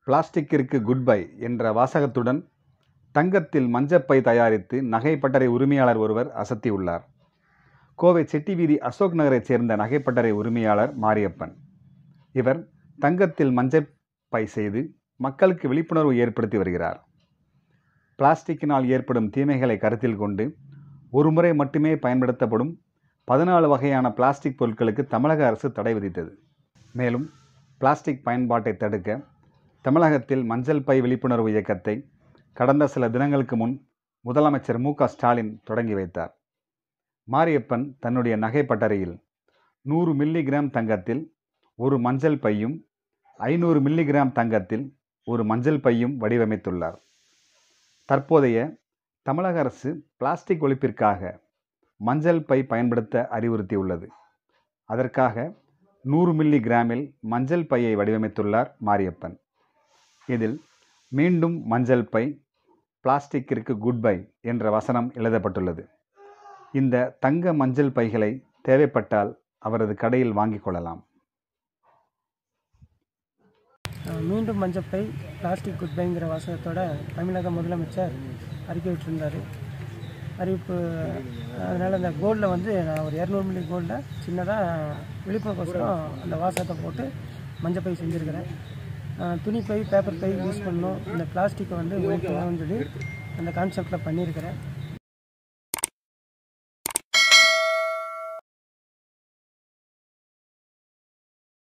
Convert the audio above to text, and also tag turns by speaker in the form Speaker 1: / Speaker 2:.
Speaker 1: பிளாஸ்டிக்கிற்கு good bye என்ற வாசகத்துடன் தங்கத்தில் மஞ்சப்பை தயாரித்து நகை பட்டறை உரிமையாளர் ஒருவர் அசத்தியுள்ளார் கோவை செட்டிவீதி அசோக் நகரைச் சேர்ந்த நகைப்பட்டறை உரிமையாளர் மாரியப்பன் இவர் தங்கத்தில் மஞ்சப்பை செய்து மக்களுக்கு விழிப்புணர்வு ஏற்படுத்தி வருகிறார் பிளாஸ்டிக்கினால் ஏற்படும் தீமைகளை கருத்தில் கொண்டு ஒரு முறை மட்டுமே பயன்படுத்தப்படும் பதினாலு வகையான பிளாஸ்டிக் பொருட்களுக்கு தமிழக அரசு தடை விதித்தது மேலும் பிளாஸ்டிக் பயன்பாட்டை தடுக்க தமிழகத்தில் மஞ்சள் பை விழிப்புணர்வு இயக்கத்தை கடந்த சில தினங்களுக்கு முன் முதலமைச்சர் மு க ஸ்டாலின் தொடங்கி வைத்தார் மாரியப்பன் தன்னுடைய நகை பட்டறையில் நூறு மில்லிகிராம் தங்கத்தில் ஒரு மஞ்சள் பையும் ஐநூறு மில்லிகிராம் தங்கத்தில் ஒரு மஞ்சள் பையும் வடிவமைத்துள்ளார் தற்போதைய தமிழக அரசு பிளாஸ்டிக் ஒழிப்பிற்காக மஞ்சள் பை பயன்படுத்த அறிவுறுத்தியுள்ளது அதற்காக நூறு மில்லி கிராமில் மஞ்சள் பையை வடிவமைத்துள்ளார் மாரியப்பன் இதில் மீண்டும் மஞ்சள் பை பிளாஸ்டிக்கிற்கு குட் பை என்ற வசனம் எழுதப்பட்டுள்ளது இந்த தங்க மஞ்சள் பைகளை தேவைப்பட்டால் அவரது கடையில் வாங்கிக் கொள்ளலாம்
Speaker 2: அஹ் மீண்டும் மஞ்சப்பை பிளாஸ்டிக் குட் பைங்கிற வாசகத்தோட தமிழக முதலமைச்சர் அறிக்கை விட்டிருந்தார் அறிவிப்பு அதனால் அந்த கோல்டில் வந்து நான் ஒரு இரநூறு மில்லி கோல்டில் சின்னதாக விழிப்புணர்வுக்கோசரம் அந்த வாசகத்தை போட்டு மஞ்சப்பை செஞ்சுருக்கிறேன் அஹ் துணிப்பை பேப்பர் பை யூஸ் பண்ணணும் இந்த பிளாஸ்டிக்கை வந்து ஒழிக்கணும்னு சொல்லி அந்த கான்செப்டில் பண்ணியிருக்கிறேன்